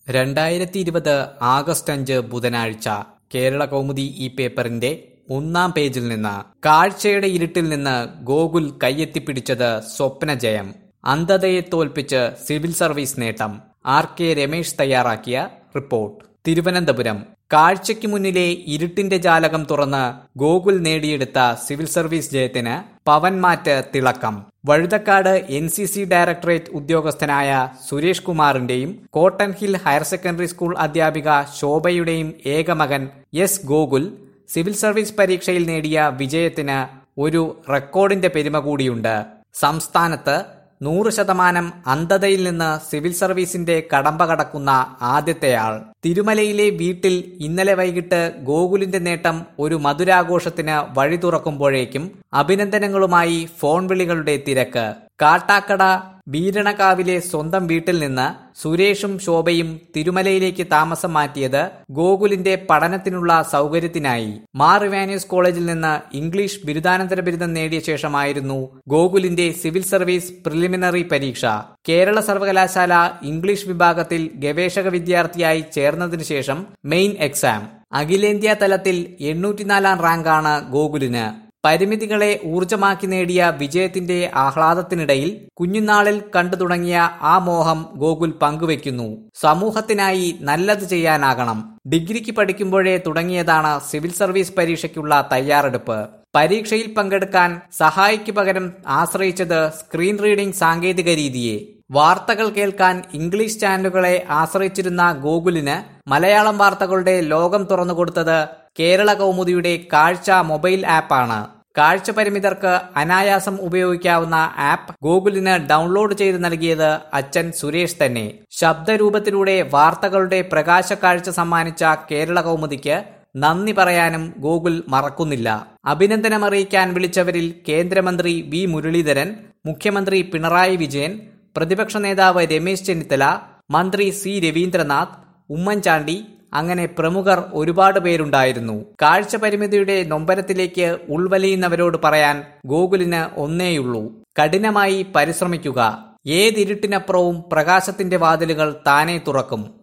രണ്ടായിരത്തി ഇരുപത് ആഗസ്റ്റ് അഞ്ച് ബുധനാഴ്ച കേരള കൗമുദി ഈ പേപ്പറിന്റെ ഒന്നാം പേജിൽ നിന്ന് കാഴ്ചയുടെ ഇരുട്ടിൽ നിന്ന് ഗോകുൽ കയ്യെത്തിപ്പിടിച്ചത് സ്വപ്നജയം അന്ധതയെ തോൽപ്പിച്ച് സിവിൽ സർവീസ് നേട്ടം ആർ കെ രമേശ് തയ്യാറാക്കിയ റിപ്പോർട്ട് തിരുവനന്തപുരം കാഴ്ചയ്ക്ക് മുന്നിലെ ഇരുട്ടിന്റെ ജാലകം തുറന്ന് ഗോകുൽ നേടിയെടുത്ത സിവിൽ സർവീസ് ജയത്തിന് പവൻമാറ്റ് തിളക്കം Vazhuthacaud N C C directorate ഉദ്യോഗസ്ഥനായ സുരേഷ് കുമാറിന്റെയും Cotton Hill higher secondary school അധ്യാപിക ശോഭയുടെയും ഏകമകൻ എസ് ഗോകുൽ സിവിൽ സർവീസ് പരീക്ഷയിൽ നേടിയ വിജയത്തിന് ഒരു റെക്കോർഡിന്റെ പെരുമ കൂടിയുണ്ട് സംസ്ഥാനത്ത് നൂറ് ശതമാനം അന്ധതയിൽ നിന്ന് സിവിൽ സർവീസിന്റെ കടമ്പ കടക്കുന്ന ആദ്യത്തെയാൾ തിരുമലയിലെ വീട്ടിൽ ഇന്നലെ വൈകിട്ട് ഗോകുലിന്റെ നേട്ടം ഒരു മധുരാഘോഷത്തിന് വഴി തുറക്കുമ്പോഴേക്കും അഭിനന്ദനങ്ങളുമായി ഫോൺ വിളികളുടെ തിരക്ക് കാട്ടാക്കട വീരണകാവിലെ സ്വന്തം വീട്ടിൽ നിന്ന് സുരേഷും ശോഭയും തിരുമലയിലേക്ക് താമസം മാറ്റിയത് ഗോകുലിന്റെ പഠനത്തിനുള്ള സൗകര്യത്തിനായി മാർ ഇവാനിയസ് കോളേജിൽ നിന്ന് ഇംഗ്ലീഷ് ബിരുദാനന്തര ബിരുദം നേടിയ ശേഷമായിരുന്നു ഗോകുലിന്റെ സിവിൽ സർവീസ് പ്രിലിമിനറി പരീക്ഷ കേരള സർവകലാശാല ഇംഗ്ലീഷ് വിഭാഗത്തിൽ ഗവേഷക വിദ്യാർത്ഥിയായി ചേർന്നതിനു ശേഷം മെയിൻ എക്സാം അഖിലേന്ത്യാ തലത്തിൽ എണ്ണൂറ്റിനാലാം റാങ്കാണ് ഗോകുലിന് പരിമിതികളെ ഊർജമാക്കി നേടിയ വിജയത്തിന്റെ ആഹ്ലാദത്തിനിടയിൽ കുഞ്ഞുനാളിൽ കണ്ടു തുടങ്ങിയ ആ മോഹം ഗോകുൽ പങ്കുവെക്കുന്നു സമൂഹത്തിനായി നല്ലത് ചെയ്യാനാകണം ഡിഗ്രിക്ക് പഠിക്കുമ്പോഴേ തുടങ്ങിയതാണ് സിവിൽ സർവീസ് പരീക്ഷയ്ക്കുള്ള തയ്യാറെടുപ്പ് പരീക്ഷയിൽ പങ്കെടുക്കാൻ സഹായിക്ക് പകരം ആശ്രയിച്ചത് സ്ക്രീൻ റീഡിംഗ് സാങ്കേതിക രീതിയെ വാർത്തകൾ കേൾക്കാൻ ഇംഗ്ലീഷ് ചാനലുകളെ ആശ്രയിച്ചിരുന്ന ഗോകുലിന് മലയാളം വാർത്തകളുടെ ലോകം തുറന്നുകൊടുത്തത് കേരള കൗമുദിയുടെ കാഴ്ച മൊബൈൽ ആപ്പാണ് കാഴ്ച പരിമിതർക്ക് അനായാസം ഉപയോഗിക്കാവുന്ന ആപ്പ് ഗൂഗിളിന് ഡൗൺലോഡ് ചെയ്ത് നൽകിയത് അച്ഛൻ സുരേഷ് തന്നെ ശബ്ദരൂപത്തിലൂടെ വാർത്തകളുടെ പ്രകാശ കാഴ്ച സമ്മാനിച്ച കേരള കൗമുദിക്ക് നന്ദി പറയാനും ഗൂഗിൾ മറക്കുന്നില്ല അഭിനന്ദനമറിയിക്കാൻ വിളിച്ചവരിൽ കേന്ദ്രമന്ത്രി വി മുരളീധരൻ മുഖ്യമന്ത്രി പിണറായി വിജയൻ പ്രതിപക്ഷ നേതാവ് രമേശ് ചെന്നിത്തല മന്ത്രി സി രവീന്ദ്രനാഥ് ഉമ്മൻചാണ്ടി അങ്ങനെ പ്രമുഖർ ഒരുപാട് പേരുണ്ടായിരുന്നു കാഴ്ച പരിമിതിയുടെ നൊമ്പരത്തിലേക്ക് ഉൾവലിയുന്നവരോട് പറയാൻ ഗൂഗിളിന് ഒന്നേയുള്ളൂ കഠിനമായി പരിശ്രമിക്കുക ഏതിരുട്ടിനപ്പുറവും പ്രകാശത്തിന്റെ വാതിലുകൾ താനെ തുറക്കും